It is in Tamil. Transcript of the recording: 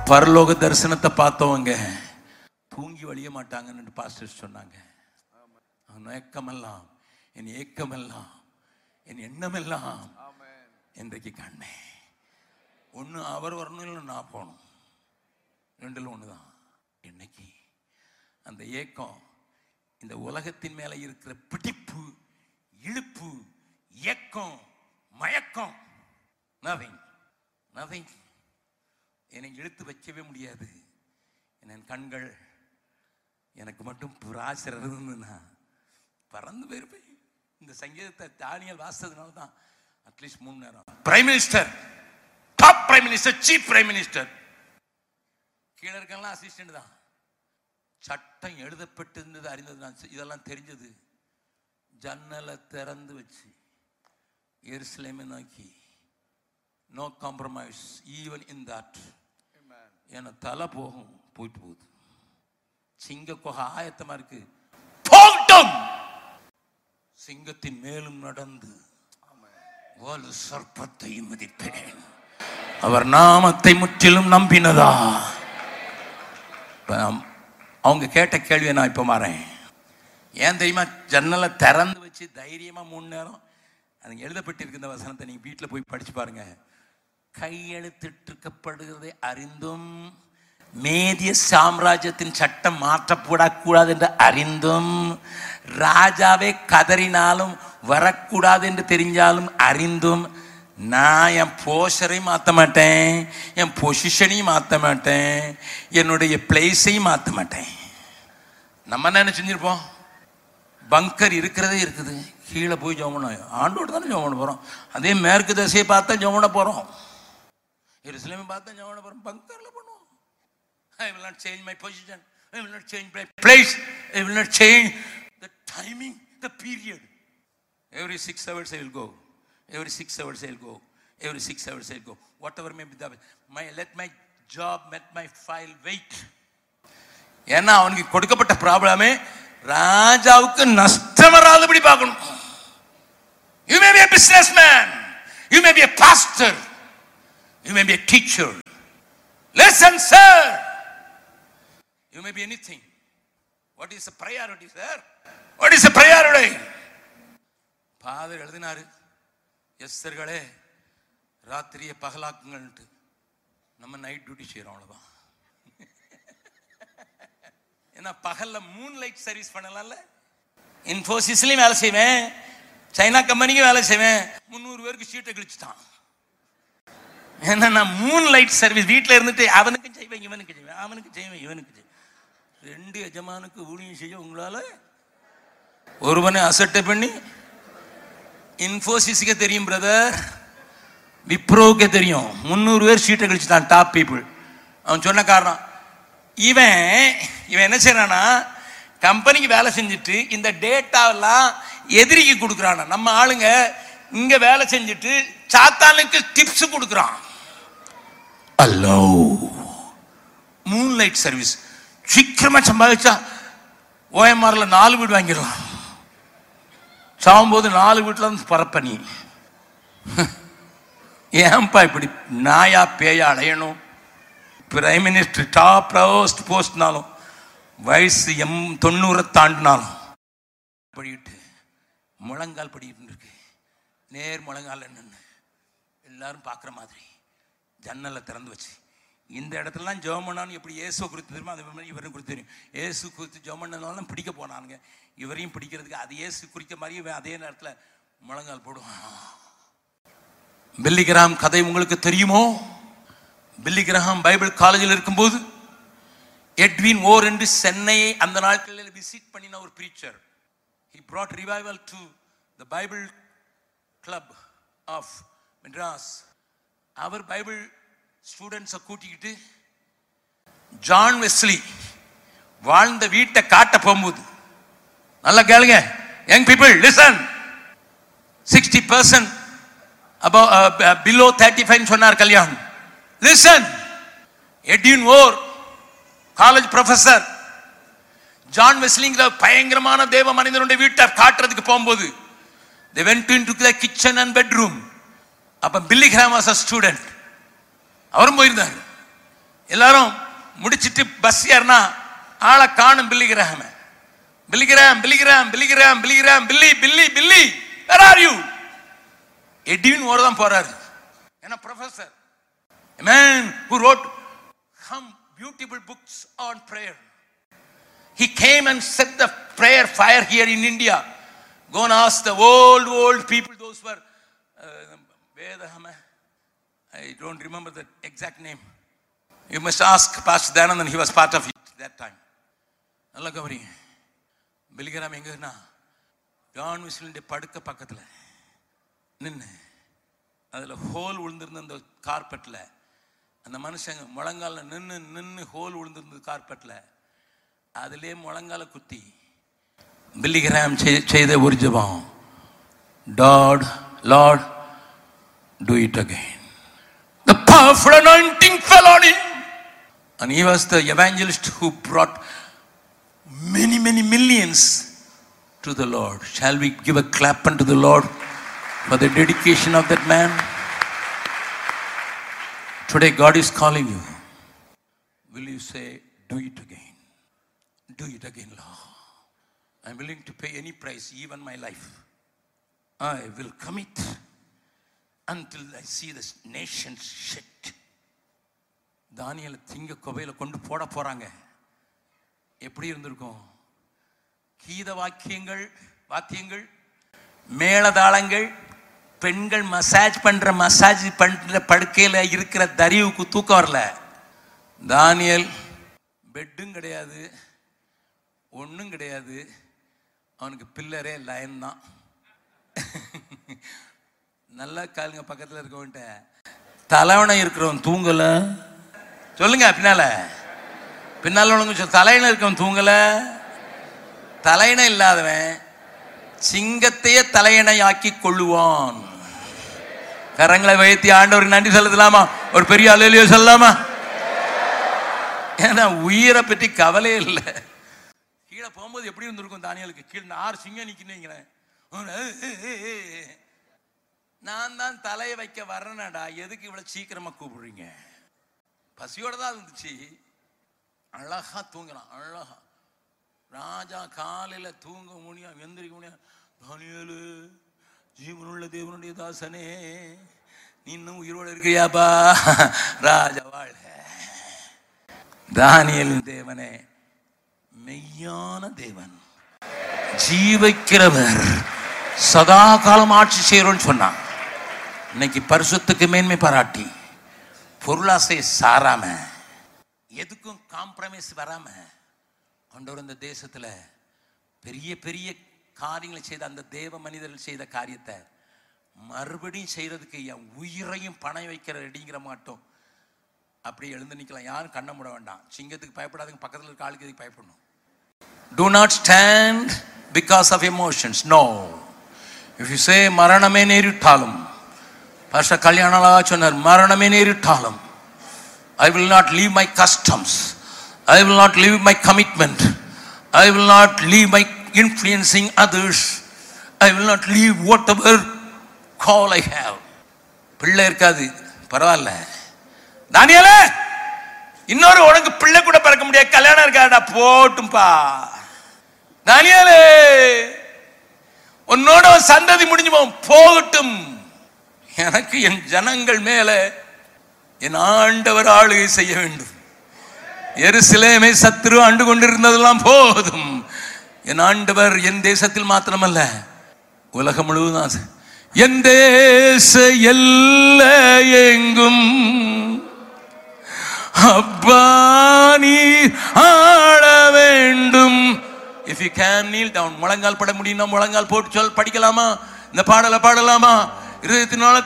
பரலோக தரிசனத்தை பார்த்தவங்க தூங்கி வழிய மாட்டாங்கன்னு பாஸ்டர் சொன்னாங்க அவன் ஏக்கமெல்லாம் என் ஏக்கமெல்லாம் என் எண்ணமெல்லாம் இன்றைக்கு கண்ணேன் ஒன்று அவர் வரணும் இல்லை நான் போகணும் ரெண்டில் ஒன்று தான் இன்னைக்கு அந்த ஏக்கம் இந்த உலகத்தின் மேலே இருக்கிற பிடிப்பு இழுப்பு ஏக்கம் மயக்கம் நதிங் நதிங் என்னை இழுத்து வைக்கவே முடியாது என் கண்கள் எனக்கு மட்டும் புராசர் இருந்ததுன்னா பறந்து போயிருப்பேன் இந்த சங்கீதத்தை தானியல் வாசித்ததுனால தான் அட்லீஸ்ட் மூணு நேரம் prime minister top prime minister chief prime minister கீழே இருக்கலாம் அசிஸ்டன்ட் தான் சட்டம் எழுதப்பட்டிருந்தது அறிந்தது நான் இதெல்லாம் தெரிஞ்சது ஜன்னலை திறந்து வச்சு எருசலேமை நோக்கி no compromise even in that என தலை போகும் போயிட்டு போகுது சிங்க குகை ஆயத்தமா இருக்கு போகட்டும் சிங்கத்தின் மேலும் நடந்து வலு சர்ப்பத்தையும் மிதிப்பேன் அவர் நாமத்தை முற்றிலும் நம்பினதா இப்ப நாம்- அவங்க கேட்ட கேள்வியை நான் இப்ப மாறேன் ஏன் தெரியுமா ஜன்னலை திறந்து வச்சு தைரியமா மூணு நேரம் அது எழுதப்பட்டிருக்க இந்த வசனத்தை நீங்க வீட்டில் போய் படிச்சு பாருங்க கையெழுத்திட்டிருக்கப்படுகிறதை அறிந்தும் மேதிய சாம்ராஜ்யத்தின் சட்டம் மாற்றப்படக்கூடாது என்று அறிந்தும் ராஜாவே கதறினாலும் வரக்கூடாது என்று தெரிஞ்சாலும் அறிந்தும் நான் என் போஷரையும் மாற்ற மாட்டேன் என் பொசிஷனையும் மாற்ற மாட்டேன் என்னுடைய பிளேஸையும் மாற்ற மாட்டேன் நம்ம என்ன செஞ்சிருப்போம் பங்கர் இருக்கிறதே இருக்குது கீழே போய் ஜெபம் பண்ணோம் ஆண்டோடு தானே ஜெபம் பண்ண போகிறோம் அதே மேற்கு திசையை பார்த்தா ஜெபம் பண்ண போகிறோம் எருசலேமை பார்த்தா ஜெபம் பண்ண போகிறோம் பங்கரில் பண்ணுவோம் ஐ will not change my position. I will not change my place. I will not change the timing, the period. Every six hours I will go. Every six hours I will go. Every six hours I will go. Whatever may be the my let my job, let my file wait. ஏன்னா அவனுக்கு கொடுக்கப்பட்ட ப்ராப்ளமே ராஜாவுக்கு நஷ்டம் வராதபடி பார்க்கணும் you may be a businessman you may be a pastor you may be a teacher listen sir you may be anything what is the priority sir what is the priority father எழுதினாரு எஸ்தர்களே ராத்திரியை பகலாக்குங்கள்ட்டு நம்ம நைட் டியூட்டி செய்கிறோம் அவ்வளோதான் ஏன்னா பகல்ல மூன் லைட் சர்வீஸ் பண்ணலாம்ல இன்ஃபோசிஸ்லயும் வேலை செய்வேன் சைனா கம்பெனிக்கும் வேலை செய்வேன் முந்நூறு பேருக்கு சீட்டை கிழிச்சுட்டான் ஏன்னா நான் மூன் லைட் சர்வீஸ் வீட்டில் இருந்துட்டு அவனுக்கும் செய்வேன் இவனுக்கு செய்வேன் அவனுக்கு செய்வேன் இவனுக்கு செய்வேன் ரெண்டு எஜமானுக்கு ஊழியம் செய்ய உங்களால ஒருவனை அசட்டை பண்ணி இன்ஃபோசிஸ்க்கே தெரியும் பிரதர் விப்ரோவுக்கே தெரியும் முந்நூறு பேர் சீட்டை கழிச்சுட்டான் டாப் பீப்புள் அவன் சொன்ன காரணம் இவன் இவன் என்ன செய்யறானா கம்பெனிக்கு வேலை செஞ்சுட்டு இந்த டேட்டாவெல்லாம் எதிரிக்கு கொடுக்குறானா நம்ம ஆளுங்க இங்க வேலை செஞ்சுட்டு சாத்தானுக்கு டிப்ஸ் கொடுக்குறான் அல்லோ மூன் லைட் சர்வீஸ் சீக்கிரமா சம்பாதிச்சா ஓஎம்ஆர்ல நாலு வீடு வாங்கிடலாம் சாகும்போது நாலு வீட்டில் இருந்து பரப்ப நீ ஏன்பா இப்படி நாயா பேயா அலையணும் பிரைம் மினிஸ்டர் டாப் போஸ்ட் போஸ்ட்னாலும் வயசு எம் தொண்ணூறை தாண்டினாலும் படிக்கிட்டு முழங்கால் படிக்கிட்டு இருக்கு நேர் முழங்கால் நின்று எல்லாரும் பார்க்குற மாதிரி ஜன்னலை திறந்து வச்சு இந்த இடத்துலலாம் ஜெபம் பண்ணாலும் எப்படி இயேசு குறித்து தெரியுமோ அதே மாதிரி இவரும் குறித்து தெரியும் இயேசு குறித்து ஜெபம் பண்ணனாலும் பிடிக்க போனானுங்க இவரையும் பிடிக்கிறதுக்கு அது இயேசு குறித்த மாதிரி இவன் அதே நேரத்தில் முழங்கால் போடுவான் பில்லிகிராம் கதை உங்களுக்கு தெரியுமோ பில்லிகிரஹாம் பைபிள் காலேஜில் இருக்கும்போது எட்வின் ஓர் என்று சென்னையை அந்த நாட்களில் விசிட் பண்ணின ஒரு preacher he brought revival to the bible club of madras அவர் பைபிள் ஸ்டூடெண்ட்ஸை கூட்டிக்கிட்டு ஜான் வெஸ்லி வாழ்ந்த வீட்டை காட்ட போகும்போது நல்லா கேளுங்க young people listen sixty percent above below thirty five சொன்னார் கல்யாணம் லிசன் எட்யூன் ஓர் காலேஜ் ப்ரொஃபசர் ஜான் வெஸ்லிங்கிற பயங்கரமான தேவ மனிதனுடைய வீட்டை காட்டுறதுக்கு போகும்போது they went into the kitchen and bedroom அப்ப Billy Graham was a student அவரும் போயிருந்தார் எல்லாரும் முடிச்சிட்டு பஸ் ஏறினா ஆளை காணும் பில்லிக்கிறாம Billy Graham Billy Graham Billy Graham Billy Graham Billy Billy Billy where are you Edwin ஓர தான் போறாரு ஏன்னா professor man who wrote some beautiful books on prayer he came and set the prayer fire here in india go and ask the old old people those were uh, Vedahama. i don't remember the exact name you must ask pastor Dhanandan he was part of it that time நல்லா கவனிங்க பிலிகிராம் எங்கன்னா ஜான் விசிலுடைய படுக்க பக்கத்தில் நின்று அதில் ஹோல் விழுந்திருந்த அந்த கார்பெட்டில் அந்த மனுஷங்க முழங்கால நின்று நின்று ஹோல் விழுந்திருந்தது கார்பெட்டில் அதிலே முழங்கால குத்தி பில்லிகிராம் செய்- செய்த ஒரு ஜெபம் டாட் Lord do it again the powerful anointing fell on him and he was the evangelist who brought many many millions to the lord shall we give a clap unto the lord for the dedication of that man today god is calling you will you say do it again do it again lord i'm willing to pay any price even my life i will commit until I see this nation shit. தானியலை திங்க குவையில கொண்டு போட போறாங்க எப்படி இருந்திருக்கும் கீத வாக்கியங்கள் வாத்தியங்கள் மேளதாளங்கள் பெண்கள் மசாஜ் பண்ற மசாஜ் பண்ற படுக்கையில இருக்கிற தரிவுக்கு தூக்கம் வரல தானியல் பெட்டும் கிடையாது ஒண்ணும் கிடையாது அவனுக்கு பில்லரே லயன் தான் நல்லா காலுங்க பக்கத்துல இருக்கவன்ட்ட தலைவனை இருக்கிறவன் தூங்கல சொல்லுங்க பின்னால பின்னால உள்ளவங்க சொல்லு, தலையில இருக்கவன் தூங்கல தலையின இல்லாதவன் சிங்கத்தையே தலையணை ஆக்கி கொள்ளுவான் கரங்களை வைத்தி ஆண்டவருக்கு நன்றி செலுத்தலாமா ஒரு பெரிய அலையிலையோ சொல்லலாமா ஏன்னா உயிரை பற்றி கவலையே இல்லை கீழே போகும்போது எப்படி இருந்திருக்கும் தானியலுக்கு கீழே ஆறு சிங்கம் நிற்கிறேன் நான் தான் தலையை வைக்க வர்றேனடா எதுக்கு இவ்வளவு சீக்கிரமா கூப்பிடுறீங்க பசியோட தான் இருந்துச்சு அழகா தூங்கலாம் அழகா ராஜா காலையில தூங்க முடியும் எந்திரிக்க முடியும் தானியேலு ஜீவனுள்ள தேவனுடைய தாசனே நீ இன்னும் உயிரோட இருக்கிறியாப்பா ராஜா வாழ்க தானியலின் தேவனே மெய்யான தேவன் ஜீவிக்கிறவர் சதா காலம் ஆட்சி செய்யறோம்னு சொன்னான் இன்னைக்கு பரிசுத்துக்கு மேன்மை பாராட்டி பொருளாசை சாராம எதுக்கும் காம்ப்ரமைஸ் வராம ஆண்டவர் இந்த தேசத்துல பெரிய பெரிய காரியங்களை செய்த அந்த தேவ மனிதர்கள் செய்த காரியத்தை மறுபடியும் செய்யறதுக்கு என் உயிரையும் பணம் வைக்கிற ரெடிங்கிற மாட்டோம் அப்படி எழுந்து நிக்கலாம் யாரும் கண்ண மூட வேண்டாம் சிங்கத்துக்கு பயப்படாதுங்க பக்கத்துல இருக்க ஆளுக்கு எதுக்கு பயப்படணும் do not stand because of emotions no if you say மரணமே நேரிட்டாலும் பாஸ்டர் கல்யாணலா சொன்னார் மரணமே நேரிட்டாலும் I will not leave my customs I will not leave my commitment I will not leave my influencing others I will not leave whatever call I have பிள்ளை இருக்காது பரவாயில்ல தானியலே இன்னொரு உனக்கு பிள்ளை கூட பிறக்க முடியாது கல்யாணம் இருக்காடா போட்டும்பா தானியலே உன்னோட உன் சந்ததி முடிஞ்சு போகும் போகட்டும் எனக்கு என் ஜனங்கள் மேல என் ஆண்டவர் ஆளுகை செய்ய வேண்டும் எருசலேமை சத்துரு ஆண்டு கொண்டிருந்ததெல்லாம் போதும் என் ஆண்டவர் என் தேசத்தில் மாத்திரமல்ல உலகம் முழுவதும் ஆசை. என் தேச எல்லை எங்கும் அப்பா நீ ஆள வேண்டும் if you can kneel down முழங்கால் பட முடியும்னா முழங்கால் போட்டு சொல் படிக்கலாமா இந்த பாடலை பாடலாமா இருபத்தி நாலு